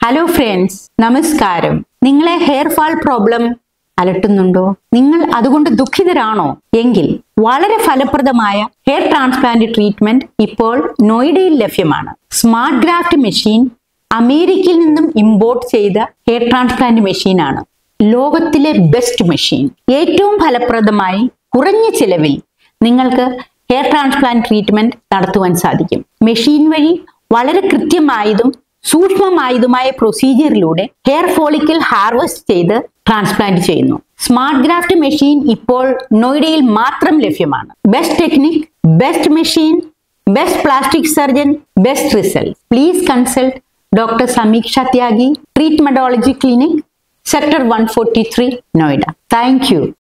hello friends നമസ്കാരം നിങ്ങളെ hair fall problem അലട്ടുന്നുണ്ടോ നിങ്ങൾ അതുകൊണ്ട് ദുഃഖിതരാണോ എങ്കിൽ വളരെ ഫലപ്രദമായ ഹെയർ ട്രാൻസ്പ്ലാന്റ് ട്രീറ്റ്മെന്റ് ഇപ്പോൾ നോയിഡയിൽ ലഭ്യമാണ് സ്മാർട്ട് ഗ്രാഫ്റ്റ് മെഷീൻ അമേരിക്കയിൽ നിന്നും ഇമ്പോർട്ട് ചെയ്ത ഹെയർ ട്രാൻസ്പ്ലാന്റ് മെഷീനാണ് ലോകത്തിലെ ബെസ്റ്റ് മെഷീൻ ഏറ്റവും ഫലപ്രദമായി കുറഞ്ഞ ചിലവിൽ നിങ്ങൾക്ക് ഹെയർ ട്രാൻസ്പ്ലാന്റ് ട്രീറ്റ്മെന്റ് നടത്തുവാൻ സാധിക്കും മെഷീൻ വഴി വളരെ കൃത്യമായതും സൂക്ഷ്മമായതുമായ പ്രൊസീജിയറിലൂടെ ഹെയർ ഫോളിക്കൽ ഹാർവെസ്റ്റ് ചെയ്ത് ട്രാൻസ്പ്ലാന്റ് ചെയ്യുന്നു സ്മാർട്ട് ഗ്രാഫ്റ്റ് മെഷീൻ ഇപ്പോൾ നോയിഡയിൽ മാത്രം ലഭ്യമാണ് best technique best machine best plastic surgeon best result please consult doctor Sameeksha Tyagi treatmentology clinic sector one forty three Noida thank U